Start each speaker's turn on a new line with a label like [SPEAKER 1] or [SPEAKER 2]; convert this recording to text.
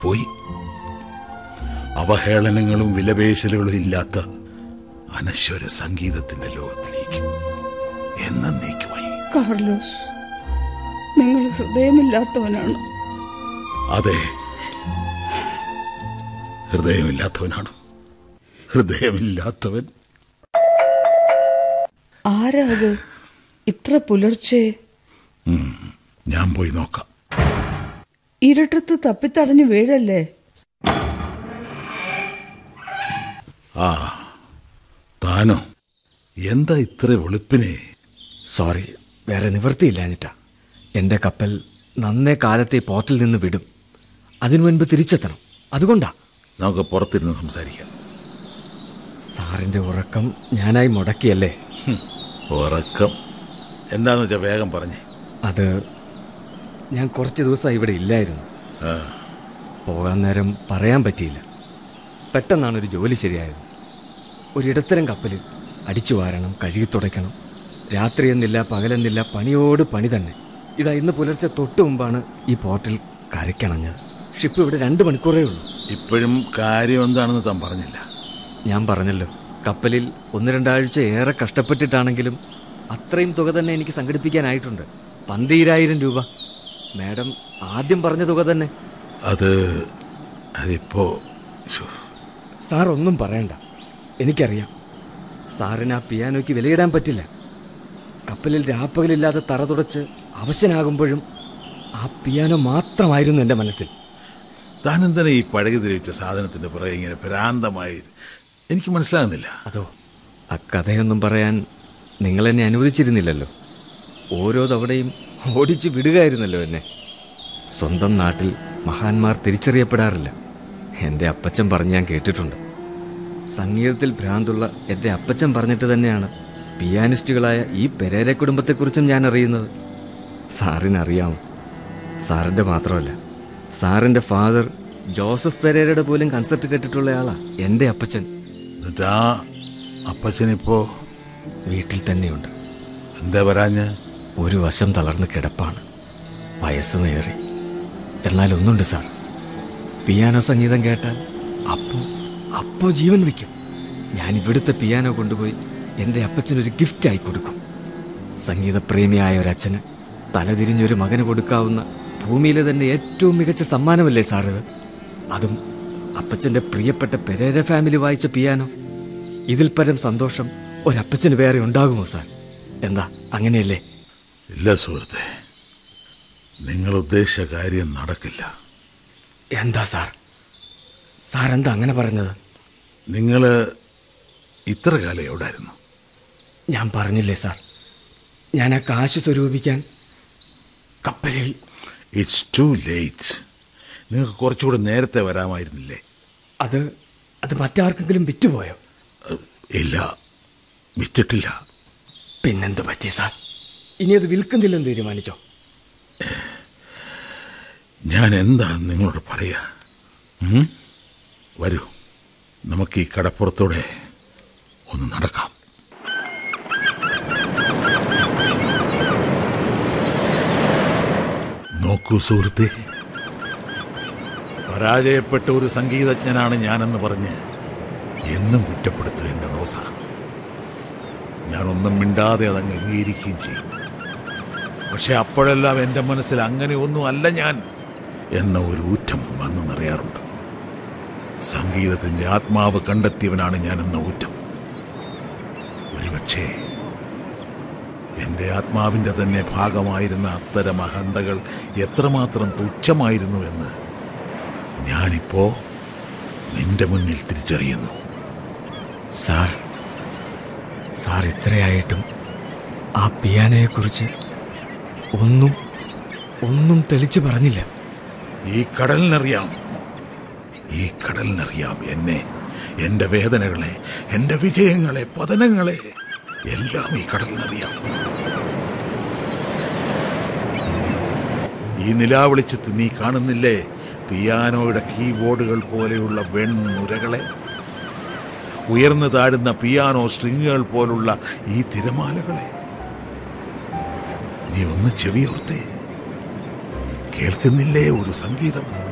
[SPEAKER 1] പോയി അവഹേളനങ്ങളും വിലപേശലുകളും ഇല്ലാത്ത അനശ്വര സംഗീതത്തിന്റെ ലോകത്തിലേക്ക് എന്നേക്കുമായി
[SPEAKER 2] കാർലോസ് നിങ്ങൾ ഹൃദയമില്ലാത്തവനാണ്
[SPEAKER 1] അതെ ഹൃദയമില്ലാത്തവനാണ് ഹൃദയമില്ലാത്തവൻ
[SPEAKER 2] ആരാ അത് ഇത്ര പുലർച്ചെ
[SPEAKER 1] ഞാൻ പോയി നോക്കാം
[SPEAKER 2] ഇരുട്ടത്ത് തപ്പിത്തടഞ്ഞു വീഴല്ലേ
[SPEAKER 1] ആ താനോ എന്താ ഇത്ര വെളുപ്പിനെ
[SPEAKER 3] സോറി വേറെ നിവൃത്തിയില്ലാഞ്ഞിട്ടാ എൻ്റെ കപ്പൽ നന്നേ കാലത്തെ പോർട്ടിൽ നിന്ന് വിടും അതിനു മുൻപ് തിരിച്ചെത്തണം അതുകൊണ്ടാ
[SPEAKER 1] നമുക്ക് പുറത്തിരുന്ന് സംസാരിക്കാം
[SPEAKER 3] സാറിൻ്റെ ഉറക്കം ഞാനായി മുടക്കിയല്ലേ
[SPEAKER 1] ഹും, ഉറക്കം എന്താന്ന് വെച്ചാ വേഗം പറഞ്ഞേ
[SPEAKER 3] അത് ഞാൻ കുറച്ച് ദിവസം ഇവിടെ ഇല്ലായിരുന്നു
[SPEAKER 1] ആ,
[SPEAKER 3] പോകാൻ നേരം പറയാൻ പറ്റിയില്ല പെട്ടെന്നാണ് ഒരു ജോലി ശരിയായത് ഒരിടത്തരം കപ്പലിൽ അടിച്ചു വാരണം കഴുകി തുടയ്ക്കണം രാത്രിയെന്നില്ല പകലെന്നില്ല പണിയോട് പണി തന്നെ ഇതാ ഇന്ന് പുലർച്ചെ തൊട്ട് മുമ്പാണ് ഈ പോർട്ടിൽ കരയ്ക്കണഞ്ഞത് ഷിപ്പ് ഇവിടെ രണ്ട് മണിക്കൂറേ ഉള്ളൂ
[SPEAKER 1] ഇപ്പോഴും കാര്യം എന്താണെന്ന് താൻ പറഞ്ഞില്ല
[SPEAKER 3] ഞാൻ പറഞ്ഞല്ലോ കപ്പലിൽ ഒന്ന് രണ്ടാഴ്ച ഏറെ കഷ്ടപ്പെട്ടിട്ടാണെങ്കിലും അത്രയും തുക തന്നെ എനിക്ക് സംഘടിപ്പിക്കാനായിട്ടുണ്ട് പന്തീരായിരം രൂപ മാഡം ആദ്യം പറഞ്ഞ തുക തന്നെ
[SPEAKER 1] അത് അതിപ്പോ ശ്ശോ,
[SPEAKER 3] സാർ ഒന്നും പറയണ്ട എനിക്കറിയാം സാറിന് ആ പിയാനോയ്ക്ക് വിലയിടാൻ പറ്റില്ല കപ്പലിൽ രാപ്പകലില്ലാതെ തറ തുടച്ച് അവശനാകുമ്പോഴും ആ പിയാനോ മാത്രമായിരുന്നു എൻ്റെ മനസ്സിൽ
[SPEAKER 1] താൻ എന്തിനാ ഈ പഴകി തിരിച്ച സാധനത്തിന്റെ പുറകെ ഇങ്ങനെ ഭ്രാന്തമായി എനിക്ക് മനസ്സിലാകുന്നില്ല
[SPEAKER 3] അതോ ആ കഥയൊന്നും പറയാൻ നിങ്ങൾ എന്നെ അനുവദിച്ചിരുന്നില്ലല്ലോ ഓരോ തവണയും ഓടിച്ചു വിടുകയായിരുന്നല്ലോ എന്നെ സ്വന്തം നാട്ടിൽ മഹാന്മാർ തിരിച്ചറിയപ്പെടാറില്ല എൻ്റെ അപ്പച്ചൻ പറഞ്ഞ് ഞാൻ കേട്ടിട്ടുണ്ട് സംഗീതത്തിൽ ഭ്രാന്തുള്ള എൻ്റെ അപ്പച്ചൻ പറഞ്ഞിട്ട് തന്നെയാണ് പിയാനിസ്റ്റുകളായ ഈ പെരേര കുടുംബത്തെക്കുറിച്ചും ഞാൻ അറിയുന്നത് സാറിനറിയാമോ സാറിൻ്റെ മാത്രമല്ല സാറിൻ്റെ ഫാദർ ജോസഫ് പെരേരയുടെ പോലും കൺസെർട്ട് കേട്ടിട്ടുള്ളയാളാ എൻ്റെ അപ്പച്ചൻ
[SPEAKER 1] എന്നിട്ട് ആ അപ്പച്ചനിപ്പോ
[SPEAKER 3] വീട്ടിൽ തന്നെയുണ്ട്
[SPEAKER 1] എന്താ വരാഞ്ഞ്
[SPEAKER 3] ഒരു വശം തളർന്ന് കിടപ്പാണ് വയസ്സുമേറി എന്നാൽ ഒന്നുണ്ട് സാർ പിയാനോ സംഗീതം കേട്ടാൽ അപ്പോ അപ്പോ ജീവൻ വയ്ക്കും ഞാൻ ഇവിടുത്തെ പിയാനോ കൊണ്ടുപോയി എൻ്റെ അപ്പച്ചനൊരു ഗിഫ്റ്റായി കൊടുക്കും സംഗീതപ്രേമിയായ ഒരച്ഛന് തലതിരിഞ്ഞൊരു മകന് കൊടുക്കാവുന്ന ഭൂമിയിലെ തന്നെ ഏറ്റവും മികച്ച സമ്മാനമല്ലേ സാർ ഇത് അതും അപ്പച്ചൻ്റെ പ്രിയപ്പെട്ട പെരേര ഫാമിലി വായിച്ച പിയാനോ ഇതിൽ പരം സന്തോഷം ഒരപ്പച്ചന് വേറെ ഉണ്ടാകുമോ സാർ എന്താ അങ്ങനെയല്ലേ
[SPEAKER 1] ഇല്ല സുഹൃത്തെ നിങ്ങൾ ഉദ്ദേശിച്ച കാര്യം നടക്കില്ല
[SPEAKER 3] എന്താ സാർ സാർ എന്താ അങ്ങനെ പറഞ്ഞത്
[SPEAKER 1] നിങ്ങൾ ഇത്ര കാലം എവിടായിരുന്നു
[SPEAKER 3] ഞാൻ പറഞ്ഞില്ലേ സാർ ഞാൻ ആ കാശ് സ്വരൂപിക്കാൻ കപ്പലിൽ
[SPEAKER 1] ഇറ്റ്സ് ടു ലേറ്റ് നിങ്ങൾക്ക് കുറച്ചുകൂടെ നേരത്തെ വരാമായിരുന്നില്ലേ
[SPEAKER 3] അത് അത് മറ്റാർക്കെങ്കിലും വിറ്റുപോയോ
[SPEAKER 1] അഹ്, ഇല്ല വിറ്റിട്ടില്ല
[SPEAKER 3] പിന്നെന്ത് പറ്റി സാർ ഇനി അത് വിൽക്കുന്നില്ലെന്ന് തീരുമാനിച്ചോ
[SPEAKER 1] ഞാൻ എന്താണ് നിങ്ങളോട് പറയാ ഉം? വരൂ നമുക്ക് ഈ കടപ്പുറത്തൂടെ ഒന്ന് നടക്കാം നോക്കൂ സുഹൃത്തെ പരാജയപ്പെട്ട ഒരു സംഗീതജ്ഞനാണ് ഞാനെന്ന് പറഞ്ഞ് എന്നും കുറ്റപ്പെടുത്തു എൻ്റെ റോസ ഞാനൊന്നും മിണ്ടാതെ അതങ്ങ് അംഗീകരിക്കുകയും ചെയ്യും പക്ഷെ അപ്പോഴെല്ലാം എൻ്റെ മനസ്സിൽ അങ്ങനെ ഒന്നും അല്ല ഞാൻ എന്ന ഒരു ഊറ്റം വന്നു നിറയാറുണ്ട് സംഗീതത്തിൻ്റെ ആത്മാവ് കണ്ടെത്തിയവനാണ് ഞാൻ എന്ന ഊറ്റം ഒരുപക്ഷേ എൻ്റെ ആത്മാവിൻ്റെ തന്നെ ഭാഗമായിരുന്ന അത്തരം അഹന്തകൾ എത്രമാത്രം തുച്ഛമായിരുന്നു എന്ന് ഞാനിപ്പോ നിന്റെ മുന്നിൽ തിരിച്ചറിയുന്നു
[SPEAKER 3] സാർ സാർ ഇത്രയായിട്ടും ആ പിയാനോയെക്കുറിച്ച് ഒന്നും ഒന്നും തെളിച്ചു പറഞ്ഞില്ല
[SPEAKER 1] ഈ കടലിനറിയാം ഈ കടലിനറിയാം എന്നെ എൻ്റെ വേദനകളെ എൻ്റെ വിജയങ്ങളെ പതനങ്ങളെ എല്ലാം ഈ കടലിനറിയാം ഈ നിലാവിളിച്ചത്ത് നീ കാണുന്നില്ലേ പിയാനോയുടെ കീബോർഡുകൾ പോലെയുള്ള വെൺനുരകളെ ഉയർന്നു താഴുന്ന പിയാനോ സ്ട്രിങ്ങുകൾ പോലുള്ള ഈ തിരമാലകളെ നീ ഒന്ന് ചെവിയോർത്തേ കേൾക്കുന്നില്ലേ ഒരു സംഗീതം